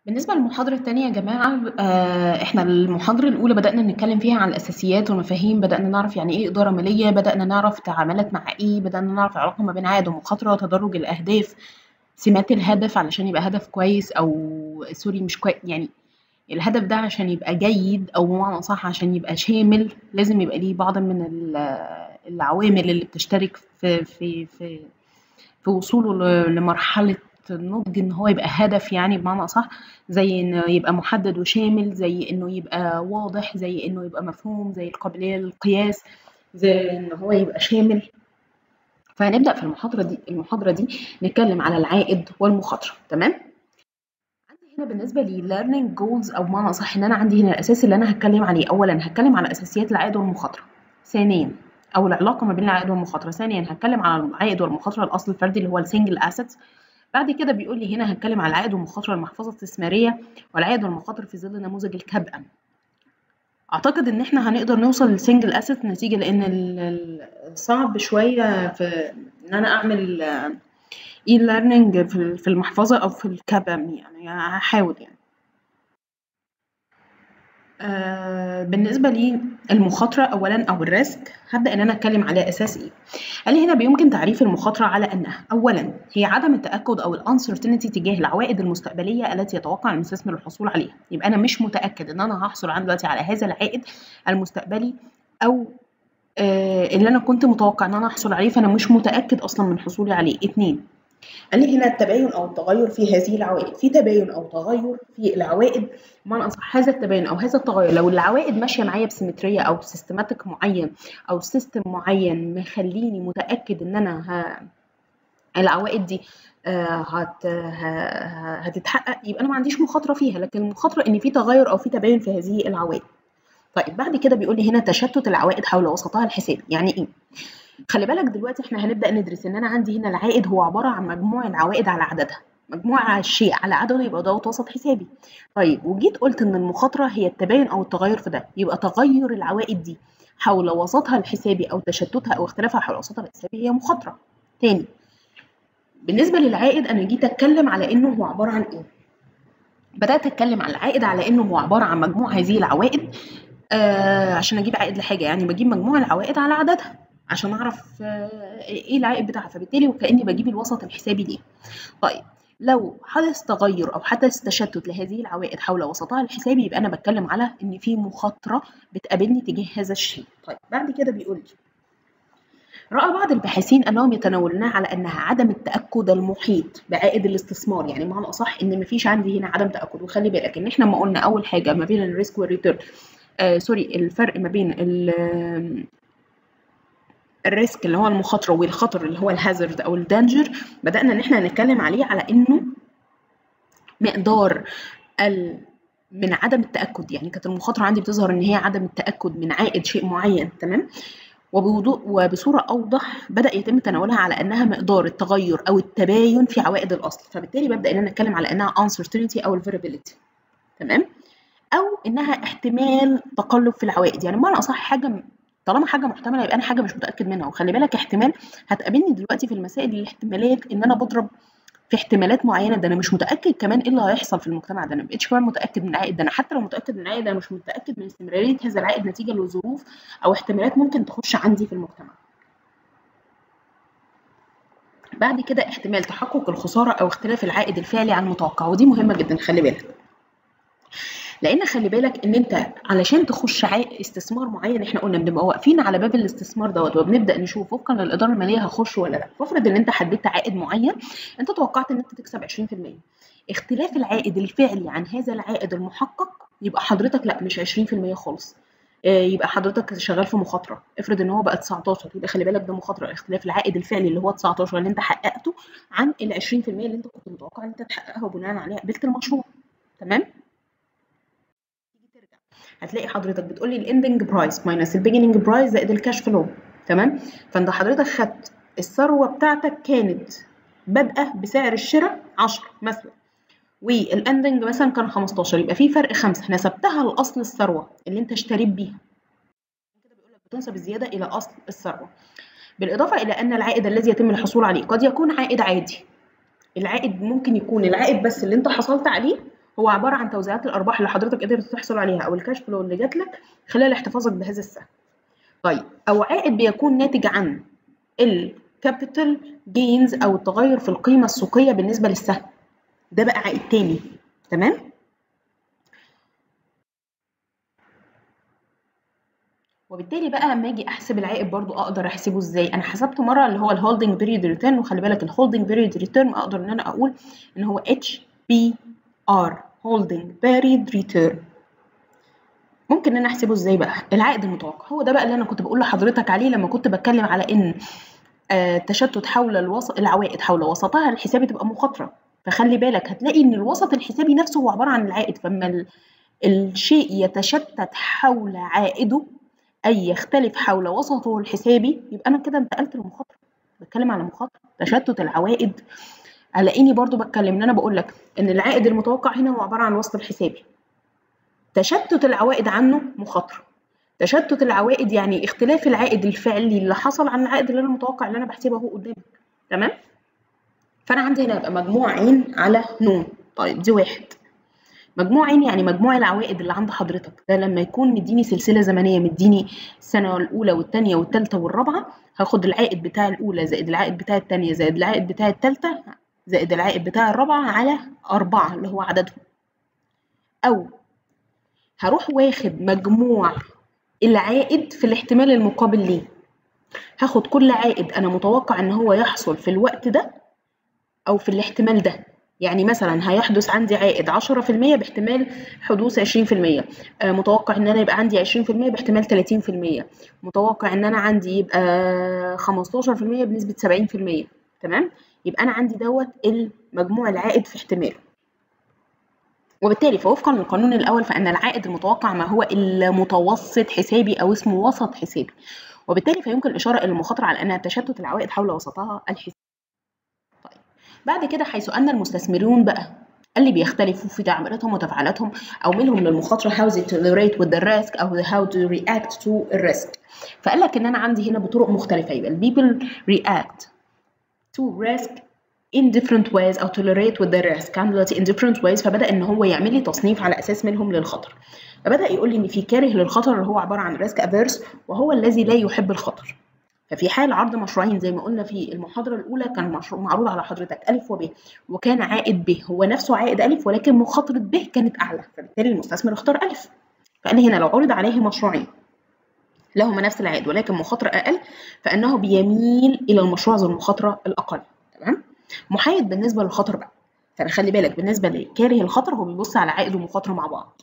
بالنسبة للمحاضرة التانية يا جماعة آه، إحنا المحاضرة الأولى بدأنا نتكلم فيها عن الأساسيات والمفاهيم بدأنا نعرف يعني إيه إدارة مالية بدأنا نعرف تعاملات مع إيه بدأنا نعرف العلاقة ما بين عائد ومخاطرة تدرج الأهداف سمات الهدف علشان يبقى هدف كويس أو سوري مش كويس يعني الهدف ده عشان يبقى جيد أو بمعنى صح عشان يبقى شامل لازم يبقى ليه بعض من ال- العوامل اللي بتشترك في في في في وصوله ل- لمرحلة النضج إن هو يبقى هدف يعني بمعنى أصح زي إنه يبقى محدد وشامل زي إنه يبقى واضح زي إنه يبقى مفهوم زي القابلية للقياس زي إن هو يبقى شامل فهنبدأ في المحاضرة دي المحاضرة دي نتكلم على العائد والمخاطرة تمام عندي هنا بالنسبة لي learning goals أو بمعنى أصح إن أنا عندي هنا الأساس اللي أنا هتكلم عليه أولا هتكلم على أساسيات العائد والمخاطرة ثانيا أو العلاقة ما بين العائد والمخاطرة ثانيا هتكلم على العائد والمخاطرة الأصل الفردي اللي هو السنجل assets بعد كده بيقول لي هنا هتكلم على العائد والمخاطرة المحفظة الاستثمارية والعائد والمخاطر في ظل نموذج الكبأة أعتقد إن إحنا هنقدر نوصل للسنجل أسيت نتيجة لأن ال- ال- صعب شوية في إن أنا أعمل إي ليرنينج في في المحفظة أو في الكبم يعني هحاول يعني آه، بالنسبة لي المخاطرة أولا أو الريسك هبدأ إن أنا أتكلم على أساس إيه قال لي هنا بيمكن تعريف المخاطرة على أنها أولا هي عدم التأكد أو الانسرتينتي تجاه العوائد المستقبلية التي يتوقع المستثمر الحصول عليها يبقى أنا مش متأكد إن أنا هحصل عن دلوقتي على هذا العائد المستقبلي أو آه، اللي أنا كنت متوقع إن أنا أحصل عليه فأنا مش متأكد أصلا من حصولي عليه اتنين قال لي هنا التباين او التغير في هذه العوائد في تباين او تغير في العوائد بمعنى اصح هذا التباين او هذا التغير لو العوائد ماشيه معايا بسيمتريه او سيستماتيك معين او سيستم معين مخليني متاكد ان انا ه... العوائد دي آه، هت... ه- هتتحقق يبقى انا ما عنديش مخاطره فيها لكن المخاطره ان في تغير او في تباين في هذه العوائد طيب بعد كده بيقول لي هنا تشتت العوائد حول وسطها الحسابي يعني ايه خلي بالك دلوقتي احنا هنبدأ ندرس ان انا عندي هنا العائد هو عبارة عن مجموع العوائد على عددها مجموع الشيء على عدده يبقى دوت وسط حسابي طيب وجيت قلت ان المخاطرة هي التباين او التغير في ده يبقى تغير العوائد دي حول وسطها الحسابي او تشتتها او اختلافها حول وسطها الحسابي هي مخاطرة تاني بالنسبة للعائد انا جيت اتكلم على انه هو عبارة عن ايه بدأت اتكلم على العائد على انه هو عبارة عن مجموع هذه العوائد آه عشان اجيب عائد لحاجه يعني بجيب مجموع العوائد على عددها عشان اعرف آه ايه العائد بتاعها فبالتالي وكاني بجيب الوسط الحسابي ليه طيب لو حدث تغير او حدث تشتت لهذه العوائد حول وسطها الحسابي يبقى انا بتكلم على ان في مخاطره بتقابلني تجاه هذا الشيء طيب بعد كده بيقول لي رأى بعض الباحثين أنهم يتناولونها على أنها عدم التأكد المحيط بعائد الاستثمار يعني معنى أصح إن مفيش عندي هنا عدم تأكد وخلي بالك إن إحنا لما قلنا أول حاجة ما بين الريسك والريتيرن آه سوري الفرق ما بين ال- الريسك اللي هو المخاطرة والخطر اللي هو الهازارد أو الدانجر بدأنا إن إحنا نتكلم عليه على إنه مقدار ال من عدم التأكد يعني كانت المخاطرة عندي بتظهر إن هي عدم التأكد من عائد شيء معين تمام وبوضوح وبصورة أوضح بدأ يتم تناولها على أنها مقدار التغير أو التباين في عوائد الأصل فبالتالي ببدأ إن أنا أتكلم على أنها uncertainty أو variability تمام أو إنها احتمال تقلب في العوائد يعني بمعنى أصح حاجة م- طالما حاجة محتملة يبقى أنا حاجة مش متأكد منها وخلي بالك احتمال هتقابلني دلوقتي في المسائل الاحتمالات إن أنا بضرب في احتمالات معينه ده انا مش متاكد كمان ايه اللي هيحصل في المجتمع ده انا مبقتش كمان متاكد من العائد ده انا حتى لو متاكد من العائد انا مش متاكد من استمراريه هذا العائد نتيجه لظروف او احتمالات ممكن تخش عندي في المجتمع بعد كده احتمال تحقق الخساره او اختلاف العائد الفعلي عن المتوقع ودي مهمه جدا خلي بالك لان خلي بالك ان انت علشان تخش عائد استثمار معين احنا قلنا بنبقى واقفين على باب الاستثمار دوت وبنبدا نشوف وفقا للاداره الماليه هخش ولا لا فافرض ان انت حددت عائد معين انت توقعت ان انت تكسب 20% اختلاف العائد الفعلي عن هذا العائد المحقق يبقى حضرتك لا مش 20% خالص آه، يبقى حضرتك شغال في مخاطره افرض ان هو بقى 19 يبقى خلي بالك ده مخاطره اختلاف العائد الفعلي اللي هو 19 اللي انت حققته عن ال 20% اللي انت كنت متوقع ان انت تحققها وبناء عليها قبلت المشروع تمام هتلاقي حضرتك بتقول لي الاندنج برايس ماينس البيجننج برايس زائد الكاش فلو تمام فانت حضرتك خدت الثروه بتاعتك كانت بادئه بسعر الشراء 10 مثلا والاندنج مثلا كان 15 يبقى في فرق 5 نسبتها لاصل الثروه اللي انت اشتريت بيها كده بيقول لك بتنسب الزياده الى اصل الثروه بالاضافه الى ان العائد الذي يتم الحصول عليه قد يكون عائد عادي العائد ممكن يكون العائد بس اللي انت حصلت عليه هو عباره عن توزيعات الارباح اللي حضرتك قدرت تحصل عليها او الكاش فلو اللي جات لك خلال احتفاظك بهذا السهم طيب او عائد بيكون ناتج عن الكابيتال جينز او التغير في القيمه السوقيه بالنسبه للسهم ده بقى عائد تاني تمام وبالتالي بقى لما اجي احسب العائد برضو اقدر احسبه ازاي انا حسبته مره اللي هو الهولدنج بيريد ريتيرن وخلي بالك الهولدنج بيريد ريتيرن اقدر ان انا اقول ان هو اتش بي ار هولدنج بيريد ريتيرن ممكن ان انا احسبه ازاي بقى العائد المتوقع هو ده بقى اللي انا كنت بقول لحضرتك عليه لما كنت بتكلم على ان آه تشتت حول الوسط العوائد حول وسطها الحسابي تبقى مخاطره فخلي بالك هتلاقي ان الوسط الحسابي نفسه هو عباره عن العائد فاما الشيء يتشتت حول عائده اي يختلف حول وسطه الحسابي يبقى انا كده انتقلت للمخاطره بتكلم على مخاطره تشتت العوائد هلاقيني برضو بتكلم ان انا بقول لك ان العائد المتوقع هنا هو عباره عن الوسط الحسابي تشتت العوائد عنه مخاطره تشتت العوائد يعني اختلاف العائد الفعلي اللي حصل عن العائد اللي انا متوقع اللي انا بحسبه اهو قدامك تمام فانا عندي هنا يبقى مجموع عين على نون طيب دي واحد مجموع عين يعني مجموع العوائد اللي عند حضرتك ده لما يكون مديني سلسله زمنيه مديني السنه الاولى والثانيه والثالثه والرابعه هاخد العائد بتاع الاولى زائد العائد بتاع الثانيه زائد العائد بتاع الثالثه زائد العائد بتاع الرابعه على أربعة اللي هو عددهم او هروح واخد مجموع العائد في الاحتمال المقابل ليه هاخد كل عائد انا متوقع ان هو يحصل في الوقت ده او في الاحتمال ده يعني مثلا هيحدث عندي عائد 10% باحتمال حدوث 20% آه متوقع ان انا يبقى عندي 20% باحتمال 30% متوقع ان انا عندي يبقى 15% بنسبة 70% تمام يبقى انا عندي دوت المجموع العائد في احتماله وبالتالي فوفقا للقانون الاول فان العائد المتوقع ما هو المتوسط حسابي او اسمه وسط حسابي وبالتالي فيمكن الاشاره الى المخاطره على انها تشتت العوائد حول وسطها الحسابي طيب بعد كده حيث ان المستثمرون بقى اللي بيختلفوا في تعاملاتهم وتفعيلاتهم او ميلهم للمخاطره how they tolerate with the risk او how to react to الريسك فقال لك ان انا عندي هنا بطرق مختلفه يبقى people react to risk in different ways او tolerate with the risk كان دلوقتي in different ways فبدا ان هو يعمل لي تصنيف على اساس منهم للخطر فبدا يقول لي ان في كاره للخطر اللي هو عباره عن risk averse وهو الذي لا يحب الخطر ففي حال عرض مشروعين زي ما قلنا في المحاضره الاولى كان مشروع معروض على حضرتك الف وب وكان عائد ب هو نفسه عائد الف ولكن مخاطره ب كانت اعلى فبالتالي المستثمر اختار الف فقال هنا لو عرض عليه مشروعين لهما نفس العائد ولكن مخاطره اقل فانه بيميل الى المشروع ذو المخاطره الاقل تمام محايد بالنسبه للخطر بقى فانا خلي بالك بالنسبه لكاره الخطر هو بيبص على عائد ومخاطره مع بعض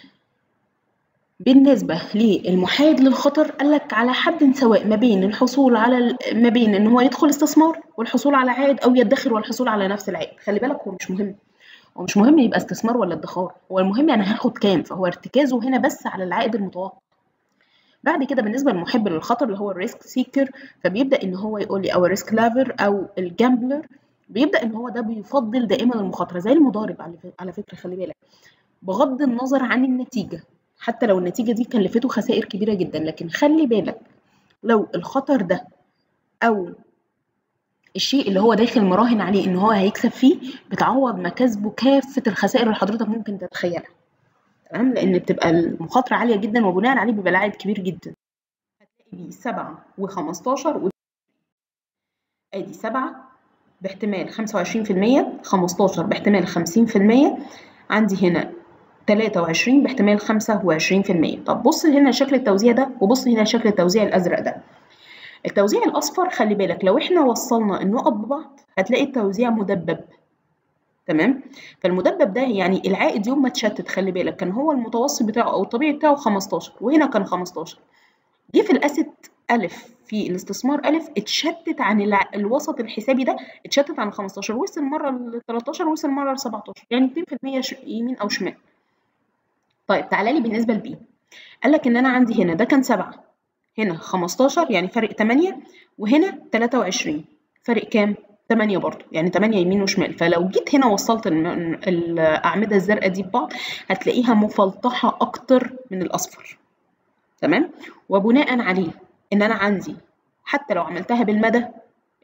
بالنسبة للمحايد للخطر قال لك على حد سواء ما بين الحصول على ما بين ان هو يدخل استثمار والحصول على عائد او يدخر والحصول على نفس العائد خلي بالك هو مش مهم هو مش مهم يبقى استثمار ولا ادخار هو المهم انا هاخد كام فهو ارتكازه هنا بس على العائد المتوقع بعد كده بالنسبه للمحب للخطر اللي هو الريسك سيكر فبيبدا ان هو يقول لي او الريسك لافر او الجامبلر بيبدا ان هو ده بيفضل دائما المخاطره زي المضارب على فكره خلي بالك بغض النظر عن النتيجه حتى لو النتيجه دي كلفته خسائر كبيره جدا لكن خلي بالك لو الخطر ده او الشيء اللي هو داخل مراهن عليه ان هو هيكسب فيه بتعوض مكاسبه كافه الخسائر اللي حضرتك ممكن تتخيلها تمام لان بتبقى المخاطره عاليه جدا وبناء عليه بيبقى العائد كبير جدا هتلاقي دي 7 و15 و ادي 7 باحتمال 25% 15 باحتمال 50% عندي هنا 23 باحتمال 25% طب بص هنا شكل التوزيع ده وبص هنا شكل التوزيع الازرق ده التوزيع الاصفر خلي بالك لو احنا وصلنا النقط ببعض هتلاقي التوزيع مدبب تمام فالمدبب ده يعني العائد يوم ما اتشتت خلي بالك كان هو المتوسط بتاعه او الطبيعي بتاعه 15 وهنا كان 15 جه في الاسيت الف في الاستثمار الف اتشتت عن الع... الوسط الحسابي ده اتشتت عن 15 وصل مره ل 13 وصل مره ل 17 يعني 2% ش... يمين او شمال طيب تعالى لي بالنسبه لبي قال لك ان انا عندي هنا ده كان 7 هنا 15 يعني فرق 8 وهنا 23 فرق كام 8 برضو يعني 8 يمين وشمال فلو جيت هنا وصلت الأعمدة الزرقاء دي ببعض هتلاقيها مفلطحة أكتر من الأصفر تمام وبناء عليه إن أنا عندي حتى لو عملتها بالمدى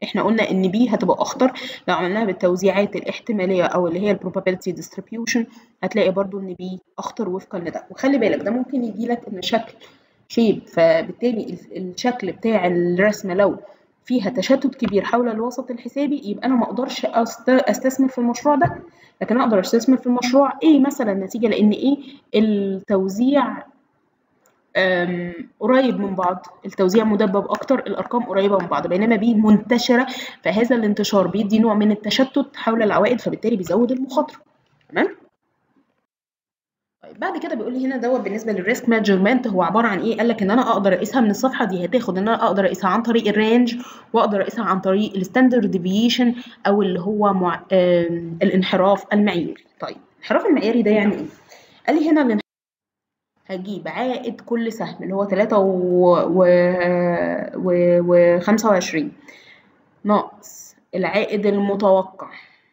احنا قلنا ان بي هتبقى اخطر لو عملناها بالتوزيعات الاحتماليه او اللي هي البروبابيلتي ديستريبيوشن هتلاقي برضو ان بي اخطر وفقا لده وخلي بالك ده ممكن يجي لك ان شكل شيب فبالتالي الشكل بتاع الرسمه لو فيها تشتت كبير حول الوسط الحسابي يبقى انا ما اقدرش استثمر في المشروع ده لكن اقدر استثمر في المشروع ايه مثلا نتيجه لان ايه التوزيع قريب من بعض التوزيع مدبب اكتر الارقام قريبه من بعض بينما بي منتشره فهذا الانتشار بيدي نوع من التشتت حول العوائد فبالتالي بيزود المخاطره تمام طيب بعد كده بيقول لي هنا دوت بالنسبه للريسك مانجمنت هو عباره عن ايه قال لك ان انا اقدر اقيسها من الصفحه دي هتاخد ان انا اقدر اقيسها عن طريق الرينج واقدر اقيسها عن طريق الستاندرد ديفيشن او اللي هو مع... الانحراف المعياري طيب الانحراف المعياري ده يعني ايه قال لي هنا الانحراف هجيب عائد كل سهم اللي هو 3 و, و... و... و 25 ناقص العائد المتوقع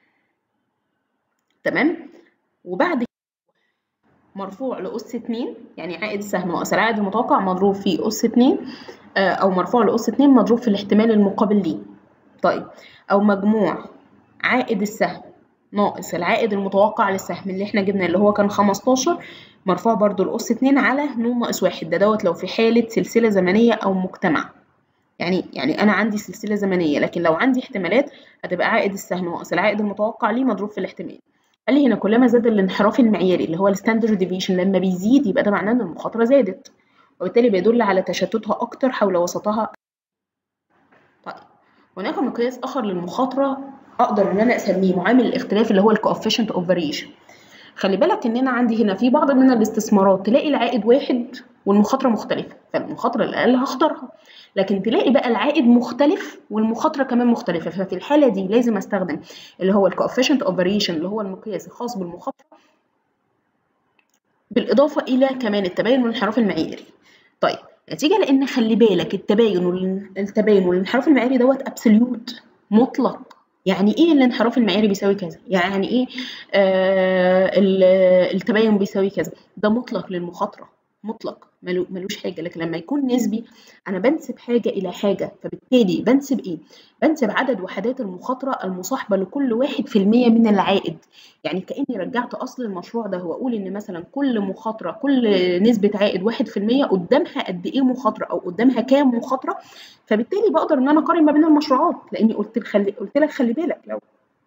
تمام وبعد مرفوع لأس 2 يعني عائد السهم ناقص العائد المتوقع مضروب في أس 2 أو مرفوع لأس 2 مضروب في الاحتمال المقابل ليه طيب أو مجموع عائد السهم ناقص العائد المتوقع للسهم اللي احنا جبنا اللي هو كان 15 مرفوع برضو لأس 2 على ن ناقص واحد ده دوت لو في حالة سلسلة زمنية أو مجتمع يعني يعني أنا عندي سلسلة زمنية لكن لو عندي احتمالات هتبقى عائد السهم ناقص العائد المتوقع ليه مضروب في الاحتمال قال لي هنا كلما زاد الانحراف المعياري اللي هو الستاندرد ديفيشن لما بيزيد يبقى ده معناه ان المخاطره زادت وبالتالي بيدل على تشتتها اكتر حول وسطها طيب هناك مقياس اخر للمخاطره اقدر ان انا اسميه معامل الاختلاف اللي هو الكوفيشنت اوف فاريشن خلي بالك ان انا عندي هنا في بعض من الاستثمارات تلاقي العائد واحد والمخاطره مختلفه فالمخاطره الاقل هختارها لكن تلاقي بقى العائد مختلف والمخاطره كمان مختلفه ففي الحاله دي لازم استخدم اللي هو الكوفيشنت اوف فاريشن اللي هو المقياس الخاص بالمخاطره بالاضافه الى كمان التباين والانحراف المعياري طيب نتيجه لان خلي بالك التباين والتباين والانحراف المعياري دوت ابسوليوت مطلق يعني ايه الانحراف المعياري بيساوي كذا يعني ايه آه التباين بيساوي كذا ده مطلق للمخاطره مطلق ملوش حاجه لكن لما يكون نسبي انا بنسب حاجه الى حاجه فبالتالي بنسب ايه بنسب عدد وحدات المخاطره المصاحبه لكل واحد في المية من العائد يعني كاني رجعت اصل المشروع ده واقول ان مثلا كل مخاطره كل نسبه عائد واحد في المية قدامها قد ايه مخاطره او قدامها كام مخاطره فبالتالي بقدر ان انا اقارن ما بين المشروعات لاني قلت خلي قلت لك خلي بالك لو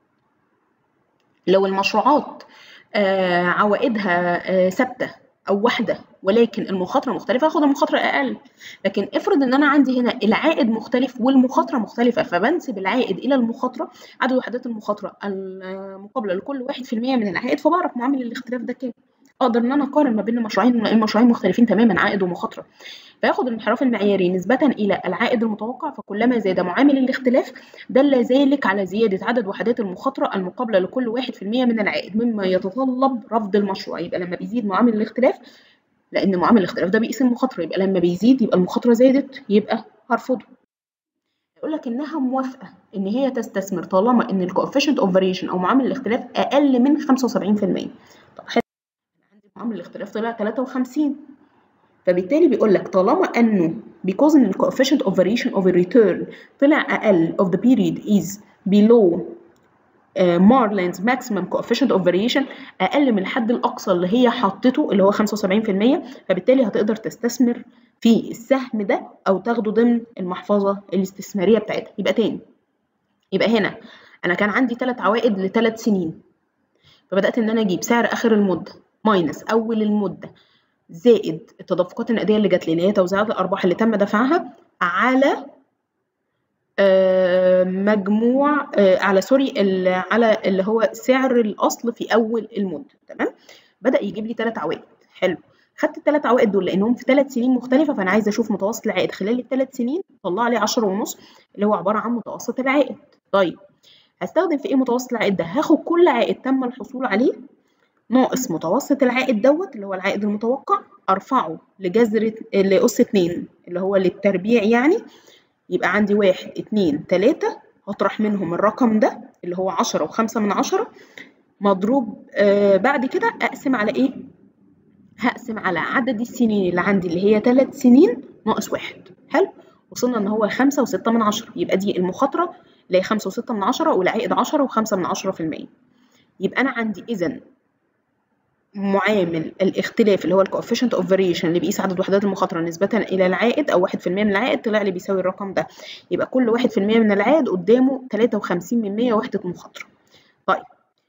لو المشروعات آه عوائدها آه ثابته او واحده ولكن المخاطره مختلفه هاخد المخاطره اقل لكن افرض ان انا عندي هنا العائد مختلف والمخاطره مختلفه فبنسب العائد الى المخاطره عدد وحدات المخاطره المقابله لكل واحد في المية من العائد فبعرف معامل الاختلاف ده كام اقدر ان انا اقارن ما بين المشروعين المشروعين مختلفين تماما عائد ومخاطره فياخد الانحراف المعياري نسبة إلى العائد المتوقع فكلما زاد معامل الاختلاف دل ذلك على زيادة عدد وحدات المخاطرة المقابلة لكل واحد في المية من العائد مما يتطلب رفض المشروع يبقى لما بيزيد معامل الاختلاف لأن معامل الاختلاف ده بيقيس المخاطرة يبقى لما بيزيد يبقى المخاطرة زادت يبقى هرفضه يقول لك انها موافقه ان هي تستثمر طالما ان الكوفيشنت اوف فاريشن او معامل الاختلاف اقل من 75% طب حلو عندي معامل الاختلاف طلع 53 فبالتالي بيقول لك طالما انه because ان coefficient of variation of a return طلع اقل of the period is below uh, Marlin's maximum coefficient of variation اقل من الحد الاقصى اللي هي حطته اللي هو 75% فبالتالي هتقدر تستثمر في السهم ده او تاخده ضمن المحفظه الاستثماريه بتاعتها يبقى تاني يبقى هنا انا كان عندي ثلاث عوائد لثلاث سنين فبدات ان انا اجيب سعر اخر المده ماينس اول المده زائد التدفقات النقديه اللي جات لي اللي هي توزيعات الارباح اللي تم دفعها على مجموع على سوري على اللي هو سعر الاصل في اول المده تمام بدا يجيب لي ثلاث عوائد حلو خدت الثلاث عوائد دول لانهم في ثلاث سنين مختلفه فانا عايزه اشوف متوسط العائد خلال الثلاث سنين طلع لي 10 ونص اللي هو عباره عن متوسط العائد طيب هستخدم في ايه متوسط العائد ده هاخد كل عائد تم الحصول عليه ناقص متوسط العائد دوت اللي هو العائد المتوقع ارفعه لجذر لاس 2 اللي هو للتربيع يعني يبقى عندي واحد اتنين تلاتة هطرح منهم الرقم ده اللي هو عشرة وخمسة من عشرة مضروب آه بعد كده أقسم على إيه؟ هقسم على عدد السنين اللي عندي اللي هي تلات سنين ناقص واحد حلو وصلنا إن هو خمسة وستة من عشرة يبقى دي المخاطرة اللي هي 5.6 من عشرة والعائد 10 و5 من عشرة في المية يبقى أنا عندي إذا معامل الاختلاف اللي هو الكوفيشنت اوف فاريشن اللي بيقيس عدد وحدات المخاطره نسبه الى العائد او 1% من العائد طلع لي بيساوي الرقم ده يبقى كل 1% من العائد قدامه 53 من 100 وحده مخاطره طيب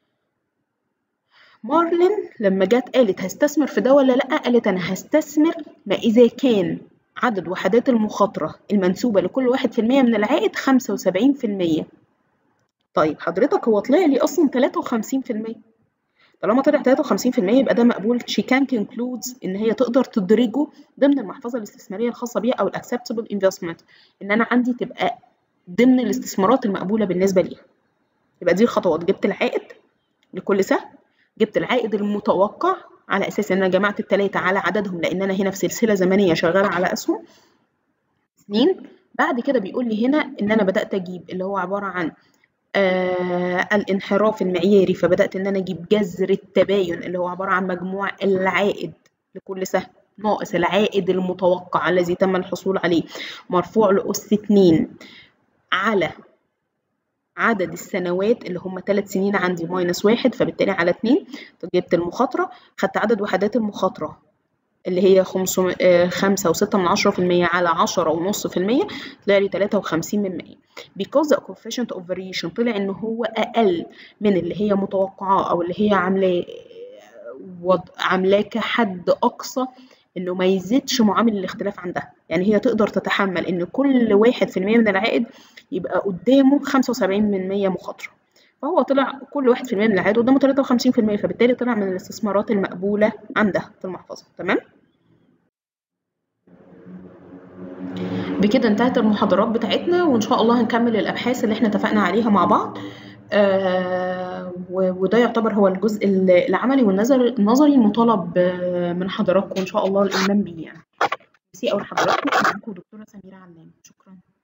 مارلين لما جت قالت هستثمر في ده ولا لا قالت انا هستثمر ما اذا كان عدد وحدات المخاطره المنسوبه لكل 1% من العائد 75% طيب حضرتك هو طلع لي اصلا 53% طالما طلع 53% يبقى ده مقبول she can concludes ان هي تقدر تدرجه ضمن المحفظه الاستثماريه الخاصه بيها او الاكسبتبل انفستمنت ان انا عندي تبقى ضمن الاستثمارات المقبوله بالنسبه ليها يبقى دي الخطوات جبت العائد لكل سهم جبت العائد المتوقع على اساس ان انا جمعت الثلاثه على عددهم لان انا هنا في سلسله زمنيه شغاله على اسهم سنين بعد كده بيقول لي هنا ان انا بدات اجيب اللي هو عباره عن آه الانحراف المعياري فبدأت إن أنا أجيب جذر التباين اللي هو عبارة عن مجموع العائد لكل سهم ناقص العائد المتوقع الذي تم الحصول عليه مرفوع لأس 2 على عدد السنوات اللي هم ثلاث سنين عندي ماينس واحد فبالتالي على اتنين جبت المخاطرة خدت عدد وحدات المخاطرة اللي هي خمسة وستة من عشرة في المية على عشرة ونص في المية طلع لي تلاتة وخمسين من مية because the coefficient of variation طلع إن هو أقل من اللي هي متوقعاه أو اللي هي عاملاه عاملاه كحد أقصى إنه ما يزيدش معامل الاختلاف عندها يعني هي تقدر تتحمل إن كل واحد في المية من العائد يبقى قدامه خمسة وسبعين من مية مخاطرة فهو طلع كل واحد في المية من العائد قدامه تلاتة وخمسين في المية فبالتالي طلع من الاستثمارات المقبولة عندها في المحفظة تمام؟ بكده انتهت المحاضرات بتاعتنا وإن شاء الله هنكمل الأبحاث اللي احنا اتفقنا عليها مع بعض آه وده يعتبر هو الجزء العملي والنظري النظري المطالب من حضراتكم إن شاء الله الإيمان بيه يعني. ميرسي أوي لحضراتكم معاكم دكتورة سميرة علام شكرا